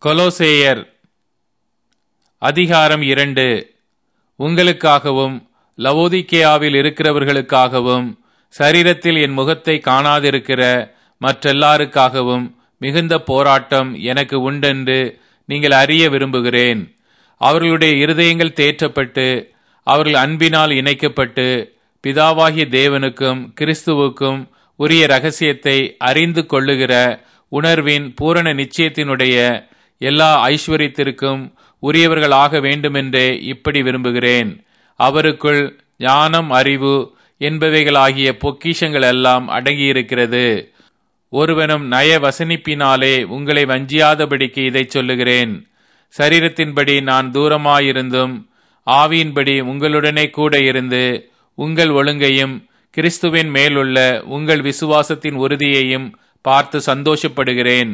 கொலோசேயர் அதிகாரம் இரண்டு உங்களுக்காகவும் லவோதிக்கேயாவில் இருக்கிறவர்களுக்காகவும் சரீரத்தில் என் முகத்தை காணாதிருக்கிற மற்றெல்லாருக்காகவும் மிகுந்த போராட்டம் எனக்கு உண்டென்று நீங்கள் அறிய விரும்புகிறேன் அவர்களுடைய இருதயங்கள் தேற்றப்பட்டு அவர்கள் அன்பினால் இணைக்கப்பட்டு பிதாவாகிய தேவனுக்கும் கிறிஸ்துவுக்கும் உரிய ரகசியத்தை அறிந்து கொள்ளுகிற உணர்வின் பூரண நிச்சயத்தினுடைய எல்லா ஐஸ்வர்யத்திற்கும் உரியவர்களாக வேண்டுமென்றே இப்படி விரும்புகிறேன் அவருக்குள் ஞானம் அறிவு என்பவைகளாகிய பொக்கிஷங்கள் எல்லாம் அடங்கியிருக்கிறது ஒருவனும் நய வசனிப்பினாலே உங்களை வஞ்சியாதபடிக்கு இதைச் சொல்லுகிறேன் சரீரத்தின்படி நான் தூரமாயிருந்தும் ஆவியின்படி உங்களுடனே கூட இருந்து உங்கள் ஒழுங்கையும் கிறிஸ்துவின் மேலுள்ள உங்கள் விசுவாசத்தின் உறுதியையும் பார்த்து சந்தோஷப்படுகிறேன்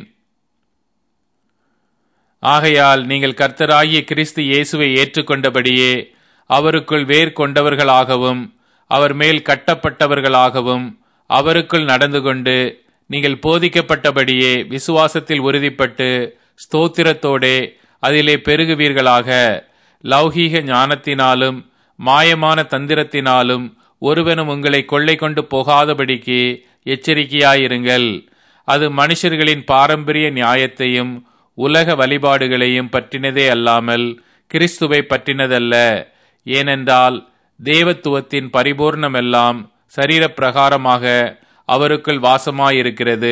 ஆகையால் நீங்கள் கர்த்தராகிய கிறிஸ்து இயேசுவை ஏற்றுக்கொண்டபடியே அவருக்குள் வேர் கொண்டவர்களாகவும் அவர் மேல் கட்டப்பட்டவர்களாகவும் அவருக்குள் நடந்து கொண்டு நீங்கள் போதிக்கப்பட்டபடியே விசுவாசத்தில் உறுதிப்பட்டு ஸ்தோத்திரத்தோடே அதிலே பெருகுவீர்களாக லௌகீக ஞானத்தினாலும் மாயமான தந்திரத்தினாலும் ஒருவனும் உங்களை கொள்ளை கொண்டு போகாதபடிக்கு எச்சரிக்கையாயிருங்கள் அது மனுஷர்களின் பாரம்பரிய நியாயத்தையும் உலக வழிபாடுகளையும் பற்றினதே அல்லாமல் கிறிஸ்துவை பற்றினதல்ல ஏனென்றால் தேவத்துவத்தின் பரிபூர்ணமெல்லாம் சரீரப்பிரகாரமாக அவருக்குள் வாசமாயிருக்கிறது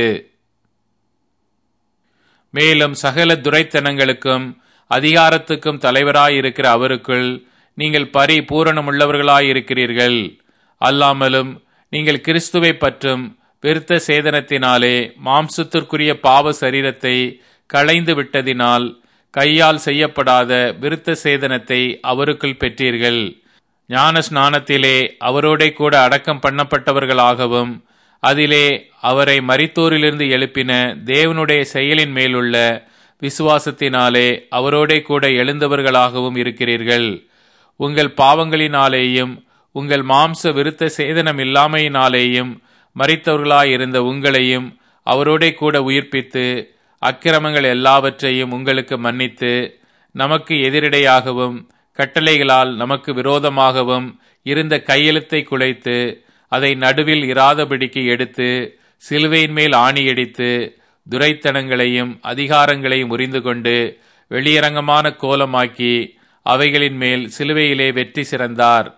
மேலும் சகல துரைத்தனங்களுக்கும் அதிகாரத்துக்கும் தலைவராயிருக்கிற அவருக்குள் நீங்கள் பரிபூரணமுள்ளவர்களாயிருக்கிறீர்கள் அல்லாமலும் நீங்கள் கிறிஸ்துவை பற்றும் விருத்த சேதனத்தினாலே மாம்சத்திற்குரிய பாவ சரீரத்தை களைந்து விட்டதினால் கையால் செய்யப்படாத விருத்த சேதனத்தை அவருக்குள் பெற்றீர்கள் ஞான ஸ்நானத்திலே அவரோட கூட அடக்கம் பண்ணப்பட்டவர்களாகவும் அதிலே அவரை மரித்தோரிலிருந்து எழுப்பின தேவனுடைய செயலின் மேலுள்ள விசுவாசத்தினாலே அவரோட கூட எழுந்தவர்களாகவும் இருக்கிறீர்கள் உங்கள் பாவங்களினாலேயும் உங்கள் மாம்ச விருத்த சேதனம் இல்லாமையினாலேயும் மறித்தவர்களாயிருந்த உங்களையும் அவரோட கூட உயிர்ப்பித்து அக்கிரமங்கள் எல்லாவற்றையும் உங்களுக்கு மன்னித்து நமக்கு எதிரிடையாகவும் கட்டளைகளால் நமக்கு விரோதமாகவும் இருந்த கையெழுத்தை குலைத்து அதை நடுவில் இராதபடிக்கு எடுத்து சிலுவையின் மேல் ஆணியடித்து துரைத்தனங்களையும் அதிகாரங்களையும் முறிந்து கொண்டு வெளியரங்கமான கோலமாக்கி அவைகளின் மேல் சிலுவையிலே வெற்றி சிறந்தார்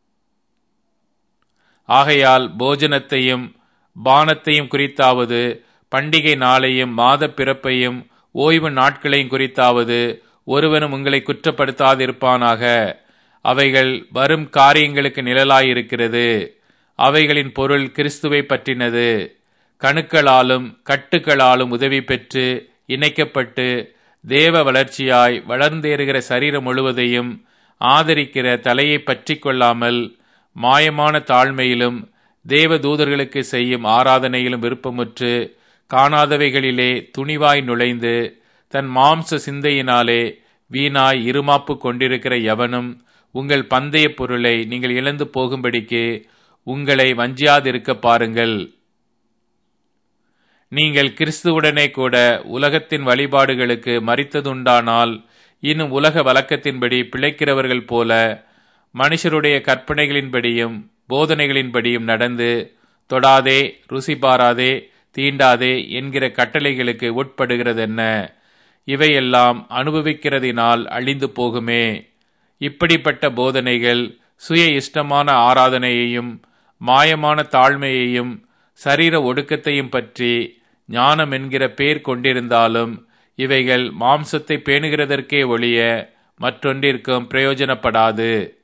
ஆகையால் போஜனத்தையும் பானத்தையும் குறித்தாவது பண்டிகை நாளையும் மாத பிறப்பையும் ஓய்வு நாட்களையும் குறித்தாவது ஒருவனும் உங்களை குற்றப்படுத்தாதிருப்பானாக அவைகள் வரும் காரியங்களுக்கு நிழலாயிருக்கிறது அவைகளின் பொருள் கிறிஸ்துவை பற்றினது கணுக்களாலும் கட்டுக்களாலும் உதவி பெற்று இணைக்கப்பட்டு தேவ வளர்ச்சியாய் வளர்ந்தேறுகிற சரீரம் முழுவதையும் ஆதரிக்கிற தலையை பற்றி கொள்ளாமல் மாயமான தாழ்மையிலும் தேவ தூதர்களுக்கு செய்யும் ஆராதனையிலும் விருப்பமுற்று காணாதவைகளிலே துணிவாய் நுழைந்து தன் மாம்ச சிந்தையினாலே வீணாய் இருமாப்பு கொண்டிருக்கிற எவனும் உங்கள் பந்தய பொருளை நீங்கள் இழந்து போகும்படிக்கு உங்களை வஞ்சியாதிருக்க பாருங்கள் நீங்கள் கிறிஸ்துவுடனே கூட உலகத்தின் வழிபாடுகளுக்கு மறித்ததுண்டானால் இன்னும் உலக வழக்கத்தின்படி பிழைக்கிறவர்கள் போல மனுஷருடைய கற்பனைகளின்படியும் போதனைகளின்படியும் நடந்து தொடாதே ருசி பாராதே தீண்டாதே என்கிற கட்டளைகளுக்கு உட்படுகிறதென்ன இவையெல்லாம் அனுபவிக்கிறதினால் அழிந்து போகுமே இப்படிப்பட்ட போதனைகள் சுய இஷ்டமான ஆராதனையையும் மாயமான தாழ்மையையும் சரீர ஒடுக்கத்தையும் பற்றி ஞானம் என்கிற பேர் கொண்டிருந்தாலும் இவைகள் மாம்சத்தை பேணுகிறதற்கே ஒழிய மற்றொன்றிற்கும் பிரயோஜனப்படாது